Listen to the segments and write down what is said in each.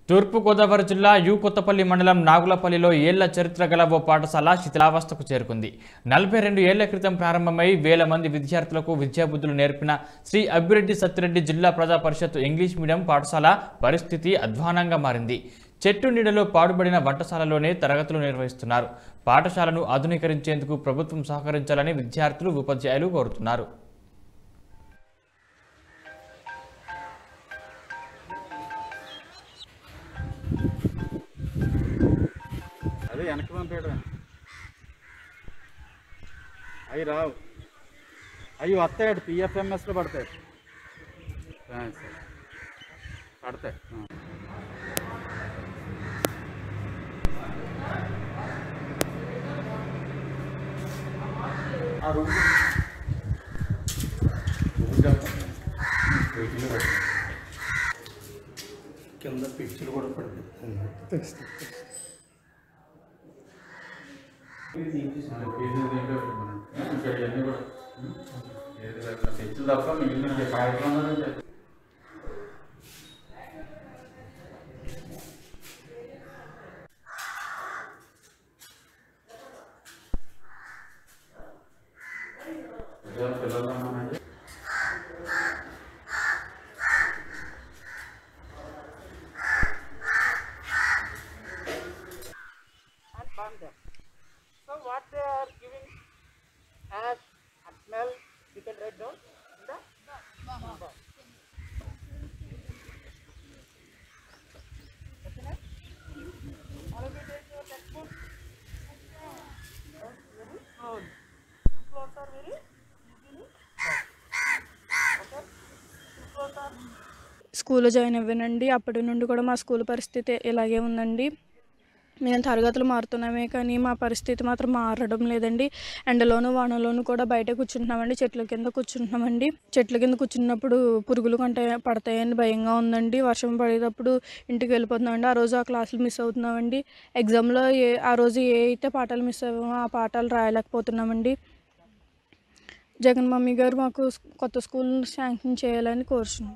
తూర్పుగోదావరి జిల్లా యు కొత్తపల్లి మండలం నాగులపల్లిలో ఏళ్ల చరిత్ర గల ఓ పాఠశాల శిథిలావస్థకు చేరుకుంది నలభై రెండు ఏళ్ల క్రితం ప్రారంభమై వేల మంది విద్యార్థులకు విద్యాబుద్ధులు నేర్పిన శ్రీ అబ్బిరెడ్డి సత్తిరెడ్డి జిల్లా ప్రజా పరిషత్ ఇంగ్లీష్ మీడియం పాఠశాల పరిస్థితి అధ్వానంగా మారింది చెట్టు నీడలో పాడుబడిన వంటశాలలోనే తరగతులు నిర్వహిస్తున్నారు పాఠశాలను ఆధునీకరించేందుకు ప్రభుత్వం సహకరించాలని విద్యార్థులు ఉపాధ్యాయులు కోరుతున్నారు అదే వెనక్కి పంపేయడం అవి రావు అవి వస్తాయి పిఎఫ్ఎంఎస్లో పడతాయి ఆ, సరే. పడతాయి ఆ. ఆ రూమ్ కింద పిక్చర్ కూడా పడిపోతుంది తప్ప మిగిలిన కార్యక్రమాలు పిల్లలు and burn them. So what they are giving as a smell, you can write down in the box. Okay, now? All of you take your textbook. And Very slowly. Two floors are very easily done. Okay? Two floors are స్కూల్లో join అవ్వానండి అప్పటి నుండి కూడా మా school పరిస్థితి ఇలాగే ఉందండి మేము తరగతులు మారుతున్నామే కానీ మా పరిస్థితి మాత్రం మారడం లేదండి ఎండలోను వానలోను కూడా బయట కూర్చుంటున్నామండి చెట్ల కింద కూర్చుంటున్నామండి చెట్ల కింద కూర్చున్నప్పుడు పురుగులు కంటే పడతాయని భయంగా ఉందండి వర్షం పడేటప్పుడు ఇంటికి వెళ్ళిపోతున్నామండి ఆ రోజు ఆ క్లాసులు మిస్ అవుతున్నామండి ఎగ్జామ్లో ఏ ఆ రోజు ఏ అయితే పాఠాలు మిస్ అయ్యామో ఆ పాఠాలు రాయలేకపోతున్నామండి జగన్ మమ్మీ గారు మాకు కొత్త స్కూల్ శాంక్షన్ చేయాలని కోరుచున్నాం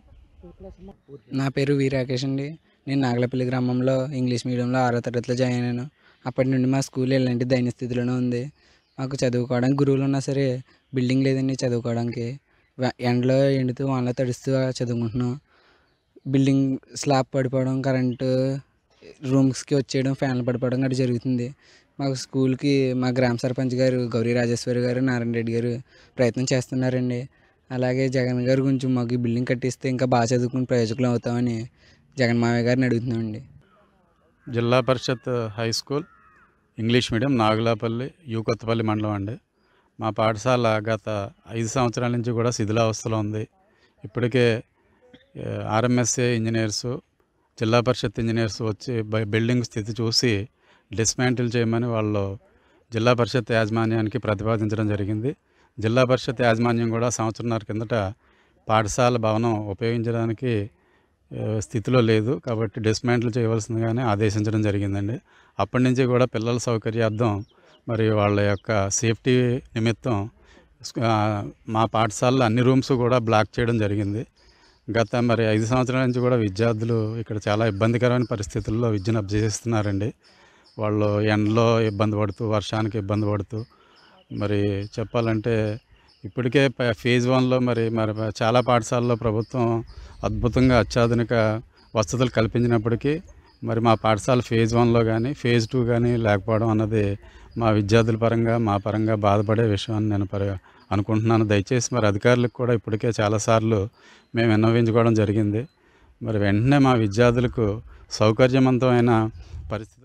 నా పేరు వి రాకేష్ అండి నేను నాగలపల్లి గ్రామంలో ఇంగ్లీష్ మీడియంలో ఆరో తరగతిలో జాయిన్ అయ్యాను అప్పటి నుండి మా స్కూల్ ఎలాంటి దైన్య స్థితిలోనే ఉంది మాకు చదువుకోవడానికి గురువులు ఉన్నా సరే బిల్డింగ్ లేదండి చదువుకోవడానికి వ- ఎండలో ఎండుతూ వానలో తడుస్తూ చదువుకుంటున్నాం బిల్డింగ్ స్లాబ్ పడిపోవడం కరెంటు రూమ్స్కి వచ్చేయడం ఫ్యాన్లు పడిపోవడం గట్రా జరుగుతుంది మాకు స్కూల్కి మా గ్రామ సర్పంచ్ గారు గౌరీ రాజేశ్వరి గారు నారాయణ రెడ్డి గారు ప్రయత్నం చేస్తున్నారండి అలాగే జగన్ గారు కొంచెం మాకు ఈ బిల్డింగ్ కట్టిస్తే ఇంకా బాగా చదువుకుని ప్రయోజకులు అవుతామని జగన్ మావయ్య గారిని అడుగుతున్నామండి Zilla Parishad high school English medium Nagulapalli U Kothapalli మండలం అండి మా పాఠశాల గత ఐదు సంవత్సరాల నుంచి కూడా శిథిలావస్థలో ఉంది ఇప్పటికే RMSA engineers Zilla Parishad engineers వచ్చి బై- బిల్డింగ్ స్థితి చూసి డిస్మాంటిల్ చేయమని వాళ్ళు జిల్లా పరిషత్ యాజమాన్యానికి ప్రతిపాదించడం జరిగింది జిల్లా పరిషత్ యాజమాన్యం కూడా సంవత్సరంన్నర కిందట పాఠశాల భవనం ఉపయోగించడానికి ఆ, స్థితిలో లేదు కాబట్టి డిస్మాంటిల్ చేయవలసిందిగానే ఆదేశించడం జరిగిందండి అప్పటి నుంచి కూడా పిల్లల సౌకర్యార్థం మరి వాళ్ళ యొక్క సేఫ్టీ నిమిత్తం స్క- ఆ, మా పాఠశాలలో అన్ని రూమ్స్ కూడా బ్లాక్ చేయడం జరిగింది గత మరి ఐదు సంవత్సరాల నుంచి కూడా విద్యార్థులు ఇక్కడ చాలా ఇబ్బందికరమైన పరిస్థితుల్లో విద్యను అభ్యసిస్తున్నారండి వాళ్ళు ఎండలో ఇబ్బంది పడుతూ వర్షానికి ఇబ్బంది పడుతూ మరి చెప్పాలంటే ఇప్పటికే ప- ఫేజ్ వన్లో మరి మరి చాలా పాఠశాలలో ప్రభుత్వం అద్భుతంగా అత్యాధునిక వసతులు కల్పించినప్పటికీ మరి మా పాఠశాల ఫేజ్ వన్లో కానీ ఫేజ్ టూ కానీ లేకపోవడం అన్నది మా విద్యార్థుల పరంగా మా పరంగా బాధపడే విషయం అని నేను పరి అనుకుంటున్నాను దయచేసి మరి అధికారులకు కూడా ఇప్పటికే చాలాసార్లు మేము విన్నవించుకోవడం జరిగింది మరి వెంటనే మా విద్యార్థులకు సౌకర్యవంతమైన పరిస్థితి